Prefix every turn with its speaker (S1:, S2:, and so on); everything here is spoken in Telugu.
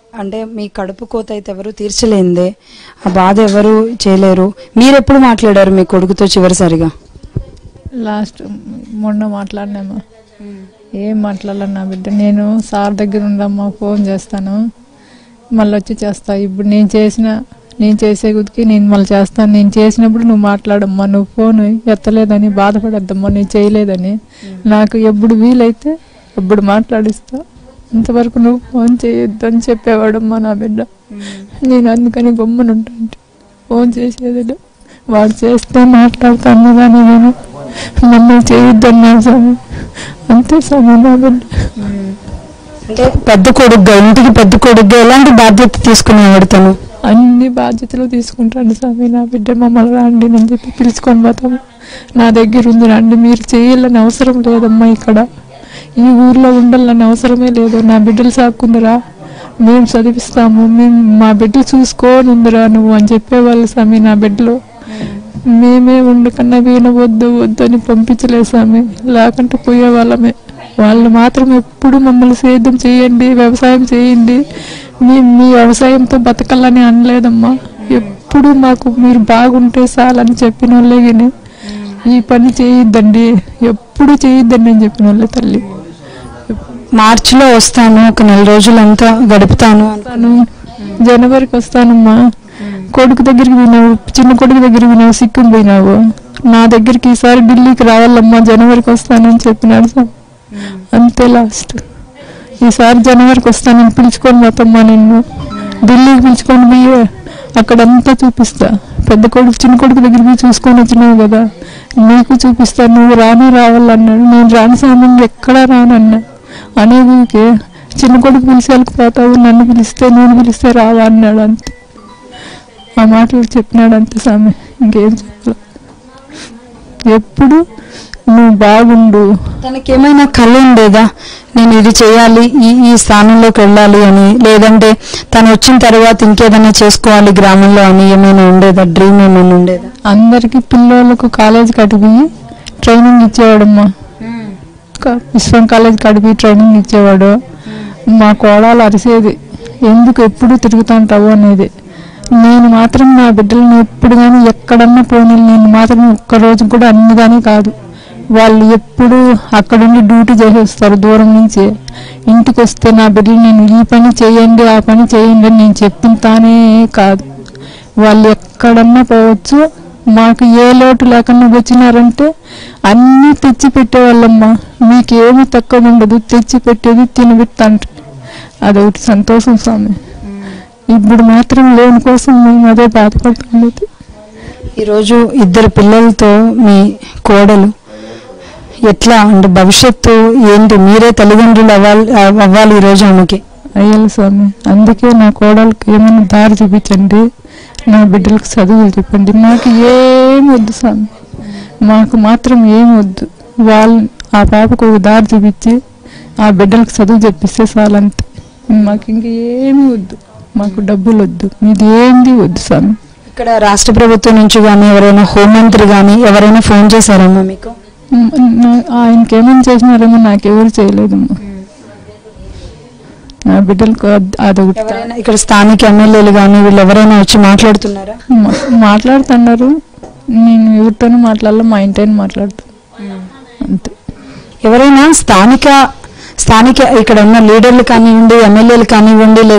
S1: అంటే మీ కడుపు కోత అయితే ఎవరు తీర్చలేందే ఆ బాధ ఎవరు చేయలేరు మీరు ఎప్పుడు మాట్లాడారు మీ కొడుకుతో చివరిసారిగా
S2: లాస్ట్ మొన్న మాట్లాడినామా ఏం మాట్లాడాలి నా బిడ్డ నేను సార్ దగ్గర ఉండమ్మా ఫోన్ చేస్తాను మళ్ళీ వచ్చి చేస్తా ఇప్పుడు నేను చేసిన నేను చేసే గుదికి నేను మళ్ళీ చేస్తాను నేను చేసినప్పుడు నువ్వు మాట్లాడమ్మా నువ్వు ఫోన్ ఎత్తలేదని బాధపడద్దమ్మా నేను చేయలేదని నాకు ఎప్పుడు వీలైతే అప్పుడు మాట్లాడిస్తా ఇంతవరకు నువ్వు ఫోన్ చేయొద్దు అని చెప్పేవాడమ్మా నా బిడ్డ నేను అందుకని గమ్మునుంటాను ఫోన్ చేసేది లే. వాడు చేస్తే మాట్లాడతాను కానీ నేను నన్ను చేయొద్దన్నాను స్వామి అంతే స్వామి నా బిడ్డ
S1: అంటే పెద్ద కొడుకుగా ఇంటికి పెద్ద కొడుకుగా ఎలాంటి బాధ్యత తీసుకునేవాడు తను
S2: అన్ని బాధ్యతలు తీసుకుంటాను స్వామి నా బిడ్డ మమ్మల్ని రండి నేను చెప్పి పిలుచుకొని పోతాము నా దగ్గర ఉంది రండి మీరు చేయాలని అవసరం లేదమ్మా ఇక్కడ ఈ ఊర్లో ఉండాలని అవసరమే లేదు నా బిడ్డలు సాకుందరా మేము చదివిస్తాము మేము మా బిడ్డలు చూసుకోని ఉందిరా నువ్వు అని చెప్పేవాళ్ళు స్వామి నా బిడ్డలు మేమే ఉండకన్నా వీణ వద్దు వద్దు అని పంపించలేదు స్వామి లేకుంటే పోయే వాళ్ళమే వాళ్ళు మాత్రం ఎప్పుడు మమ్మల్ని సేద్యం చేయండి వ్యవసాయం చేయండి మీ మీ వ్యవసాయంతో బతకాలని అనలేదమ్మా ఎప్పుడు మాకు మీరు బాగుంటే చాలని చెప్పిన వాళ్ళే కానీ ఈ పని చేయొద్దండి ఎప్పుడు చేయొద్దండి అని చెప్పిన వాళ్ళే తల్లి
S1: మార్చిలో వస్తాను ఒక నెల రోజులంతా గడుపుతాను
S2: వస్తాను జనవరికి వస్తానమ్మా కొడుకు దగ్గరికి పోయినావు చిన్న కొడుకు దగ్గరికి పోయినావు సిక్కిం పోయినావు నా దగ్గరికి ఈసారి ఢిల్లీకి రావాలమ్మా జనవరికి వస్తానని చెప్పినాడు సార్ అంతే లాస్ట్ ఈసారి జనవరికి వస్తానని పిలుచుకొని పోతామ్మా నిన్ను ఢిల్లీకి పిలుచుకొని పోయి అక్కడంతా చూపిస్తా పెద్ద కొడుకు చిన్న కొడుకు దగ్గరికి పోయి చూసుకొని వచ్చినావు కదా నీకు చూపిస్తా నువ్వు రాను రావాలన్నాడు నేను రాను సామి ఎక్కడా రానన్నా అనేది చిన్న కొడుకు పిలిచి వెళ్ళిపోతావు నన్ను పిలిస్తే నేను పిలిస్తే రావా అన్నాడు అంతే ఆ మాటలు చెప్పినాడు అంతే స్వామి ఇంకేం చెప్పలే ఎప్పుడు నువ్వు బాగుండు
S1: తనకి ఏమైనా కళ ఉండేదా నేను ఇది చేయాలి ఈ ఈ స్థానంలోకి వెళ్ళాలి అని లేదంటే తను వచ్చిన తర్వాత ఇంకేదైనా చేసుకోవాలి గ్రామంలో అని ఏమైనా ఉండేదా డ్రీమ్ ఏమైనా ఉండేదా
S2: అందరికి పిల్లలకు కాలేజ్ కడిపి ట్రైనింగ్ ఇచ్చేవాడమ్మా క- విశ్వం కాలేజ్ కడిపి ట్రైనింగ్ ఇచ్చేవాడు మా కోడలు అరిసేది ఎందుకు ఎప్పుడు తిరుగుతుంటావు అనేది నేను మాత్రం నా బిడ్డలను ఎప్పుడు కానీ ఎక్కడన్నా పోనీ నేను మాత్రం ఒక్క రోజు కూడా అన్ని కానీ కాదు వాళ్ళు ఎప్పుడు అక్కడుండి డ్యూటీ చేసేస్తారు దూరం నుంచి ఇంటికి వస్తే నా బిడ్డలు నేను ఈ పని చేయండి ఆ పని చేయండి అని నేను చెప్పిన తానే కాదు వాళ్ళు ఎక్కడన్నా పోవచ్చు మాకు ఏ లోటు లేకుండా వచ్చినారంటే అన్నీ తెచ్చి పెట్టేవాళ్ళమ్మా మీకు ఏమి తక్కువ ఉండదు తెచ్చి పెట్టేది తినబెట్టంట అదొకటి సంతోషం స్వామి ఇప్పుడు మాత్రం లేని కోసం మేము అదే బాధపడుతున్నది
S1: ఈరోజు ఇద్దరు పిల్లలతో మీ కోడలు ఎట్లా అంటే భవిష్యత్తు ఏంటి మీరే తల్లిదండ్రులు అవ్వాలి అవ్వాలి ఈరోజు ఆమెకి
S2: అయ్యాలి స్వామి అందుకే నా కోడలికి ఏమైనా దారి చూపించండి నా బిడ్డలకు చదువులు చెప్పండి మాకు ఏం వద్దు స్వామి మాకు మాత్రం ఏం వద్దు వాళ్ళు ఆ పాపకు ఒక దారి చూపించి ఆ బిడ్డలకు చదువు చెప్పిస్తే చాలంతే మాకు ఇంక ఏమి వద్దు మాకు డబ్బులు వద్దు మీది ఏంది వద్దు స్వామి
S1: ఇక్కడ రాష్ట్ర ప్రభుత్వం నుంచి కానీ ఎవరైనా హోంమంత్రి కానీ ఎవరైనా ఫోన్ చేశారమ్మా మీకు
S2: మ్, నా- ఆయనకి ఏమైనా చేసినారేమో నాకెవరు చేయలేదమ్మా నా బిడ్డలకు అద్- అదొకటి
S1: ఎవరైనా ఇక్కడ స్థానిక ఎమ్మెల్యేలు కానీ వీళ్ళు ఎవరైనా వచ్చి మాట్లాడుతున్నారా
S2: మా- మాట్లాడుతున్నారు నేను ఎవరితోనూ మాట్లాడాల మా ఇంటైనా మాట్లాడుతాను అంతే
S1: ఎవరైనా స్థానిక స్థానిక ఇక్కడ ఉన్న లీడర్లు కానివ్వండి ఎమ్మెల్యేలు కానివ్వండి